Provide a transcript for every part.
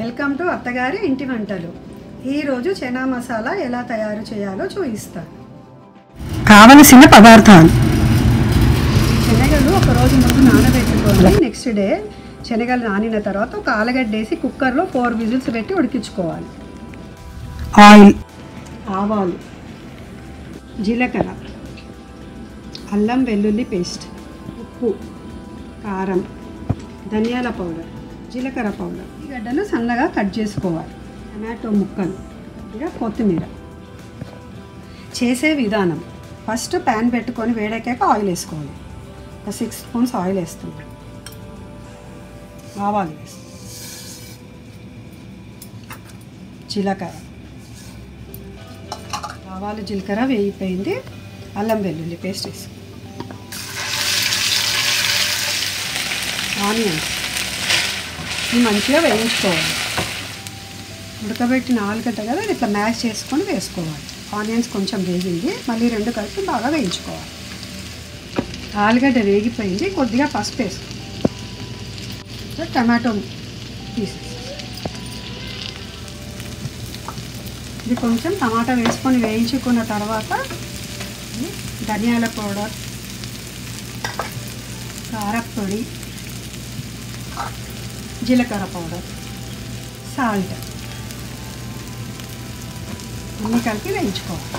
welcome to అత్తగారి ఇంటి వంటలు ఈరోజు చనా మసాలా ఎలా తయారు చేయాలో చూపిస్తాను కావలసిన పదార్థాలు శనగలు ఒక రోజు ముందు నానబెట్టుకొని నెక్స్ట్ డే శనగలు నానిన తర్వాత ఒక ఆలుగడ్డ వేసి కుక్కర్లో ఫోర్ విజిల్స్ పెట్టి ఉడికించుకోవాలి ఆయిల్ ఆవాలు జీలకర్ర అల్లం వెల్లుల్లి పేస్ట్ ఉప్పు కారం ధనియాల పౌడర్ జీలకర్ర పౌడర్ ఈ గడ్డలు సన్నగా కట్ చేసుకోవాలి టమాటో ముక్కలు ఇక కొత్తిమీర చేసే విధానం ఫస్ట్ ప్యాన్ పెట్టుకొని వేడెక్కాక ఆయిల్ వేసుకోవాలి ఒక సిక్స్ స్పూన్స్ ఆయిల్ వేస్తుంది ఆవాలు వేస్తాం జీలకర్ర ఆవాలు జీలకర్ర వేగిపోయింది అల్లం వెల్లుల్లి పేస్ట్ వేసి ఆనియన్స్ ఇవి మంచిగా వేయించుకోవాలి ఉడకబెట్టిన ఆలుగడ్డ కదా ఇది ఇట్లా మ్యాష్ చేసుకొని వేసుకోవాలి ఆనియన్స్ కొంచెం వేగింది మళ్ళీ రెండు కలిపి బాగా వేయించుకోవాలి ఆలుగడ్డ వేగిపోయింది కొద్దిగా పసుపు వేసుకోవాలి టమాటో పీసెస్ ఇది కొంచెం టమాటా వేసుకొని వేయించుకున్న తర్వాత ఇది ధనియాల పౌడర్ కారపొడి జీలకర్ర పౌడర్ సాల్ట్ అన్నీ కలిపి వేయించుకోవాలి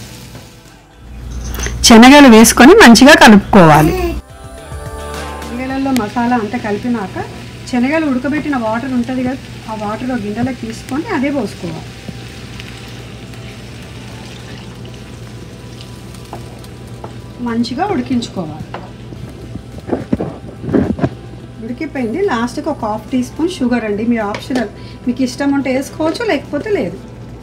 శనగలు వేసుకొని మంచిగా కలుపుకోవాలి శనగలలో మసాలా అంతా కలిపినాక శనగలు ఉడకబెట్టిన వాటర్ ఉంటుంది కదా ఆ వాటర్ గిన్నెలకు తీసుకొని అదే పోసుకోవాలి మంచిగా ఉడికించుకోవాలి ఉడికిపోయింది లాస్ట్కి ఒక హాఫ్ టీ స్పూన్ షుగర్ అండి మీ ఆప్షనల్ మీకు ఇష్టం ఉంటే వేసుకోవచ్చు లేకపోతే లేదు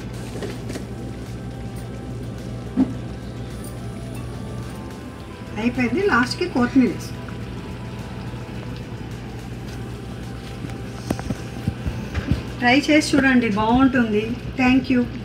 అయిపోయింది లాస్ట్కి కొత్తిమీర వేసుకో ట్రై చేసి చూడండి బాగుంటుంది థ్యాంక్ యూ